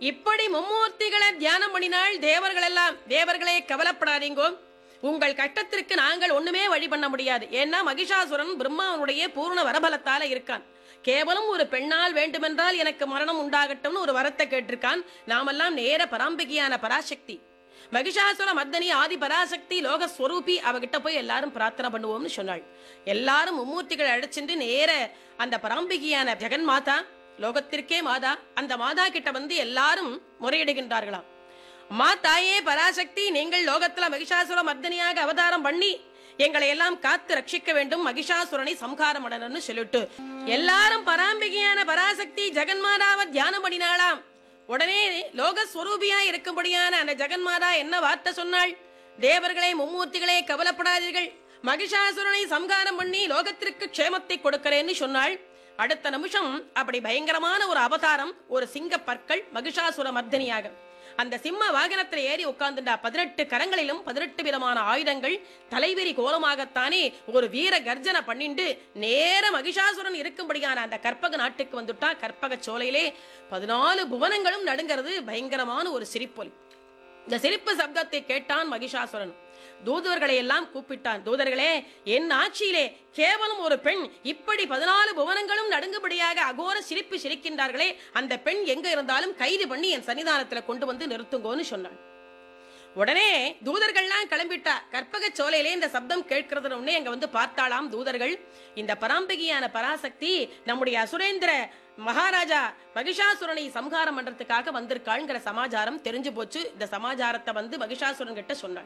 இப்படி மும்மூர்த்திகளை தியானம் பண்ணினால் தேவர்கள் எல்லாம் தேவர்களே கவலைப்படாதீங்கோ உங்கள் கட்டத்திற்கு நாங்கள் ஒண்ணுமே வழி பண்ண முடியாது ஏன்னா மகிஷாசுரன் பிரம்மாவனுடைய பூர்ண வரபலத்தால இருக்கான் கேவலம் ஒரு பெண்ணால் வேண்டுமென்றால் எனக்கு மரணம் உண்டாகட்டும்னு ஒரு வரத்தை கேட்டிருக்கான் நாமெல்லாம் நேர பராம்பிகையான பராசக்தி மகிஷாசுர மர்தனி ஆதி பராசக்தி லோக ஸ்வரூபி அவகிட்ட போய் எல்லாரும் பிரார்த்தனை பண்ணுவோம்னு சொன்னாள் எல்லாரும் மும்மூர்த்திகளை அழைச்சிட்டு நேர அந்த பராம்பிகையான ஜெகன் மாதா லோகத்திற்கே மாதா அந்த மாதா கிட்ட வந்து எல்லாரும் முறையிடுகின்றார்களாம் அம்மா தாயே பராசக்தி நீங்கள் லோகத்துல மகிஷாசுர மர்தனியாக அவதாரம் பண்ணி எங்களை எல்லாம் காத்து ரட்சிக்க வேண்டும் மகிஷாசுரனை சம்ஹாரம் பண்ணணும்னு சொல்லிட்டு எல்லாரும் பராம்பிகையான பராசக்தி ஜெகன்மாதாவை தியானம் பண்ணினாளாம் உடனே லோகஸ்வரூபியா இருக்கும்படியான அந்த ஜெகன்மாதா என்ன வார்த்தை சொன்னாள் தேவர்களே மும்மூர்த்திகளே கவலைப்படாதீர்கள் மகிஷாசுரனை சம்ஹாரம் பண்ணி லோகத்திற்கு க்ஷேமத்தை கொடுக்கிறேன்னு சொன்னாள் அடுத்த நிமிஷம் அப்படி பயங்கரமான ஒரு அவதாரம் ஒரு சிங்க பற்கள் மகிஷாசுர மர்தனியாக அந்த சிம்ம வாகனத்துல ஏறி உட்கார்ந்துட்டா பதினெட்டு கரங்களிலும் பதினெட்டு விதமான ஆயுதங்கள் தலைவெறி கோலமாகத்தானே ஒரு வீர கர்ஜனை பண்ணிண்டு நேர மகிஷாசுரன் இருக்கும்படியான அந்த கற்பக நாட்டுக்கு வந்துட்டா கற்பக சோலையிலே பதினாலு புவனங்களும் நடுங்கிறது பயங்கரமான ஒரு சிரிப்பொலி இந்த சிரிப்பு சப்தத்தை கேட்டான் மகிஷாசுரன் தூதர்களை எல்லாம் கூப்பிட்டான் தூதர்களே என் ஆட்சியிலே கேவலம் ஒரு பெண் இப்படி பதினாலு புவனங்களும் நடுங்குபடியாக அகோர சிரிப்பு சிரிக்கின்றார்களே அந்த பெண் எங்க இருந்தாலும் கைது பண்ணி என் சன்னிதானத்துல கொண்டு வந்து நிறுத்துங்கோன்னு சொன்னான் உடனே தூதர்கள்லாம் கிளம்பிட்டா கற்பக சோலையிலே இந்த சப்தம் கேட்கிறது உடனே அங்க வந்து பார்த்தாளாம் தூதர்கள் இந்த பராம்பிகையான பராசக்தி நம்முடைய அசுரேந்திர மகாராஜா மகிஷாசுரனை சம்ஹாரம் பண்றதுக்காக வந்திருக்காள்ங்கிற சமாச்சாரம் தெரிஞ்சு போச்சு இந்த சமாச்சாரத்தை வந்து மகிஷாசுரன் கிட்ட சொன்னாள்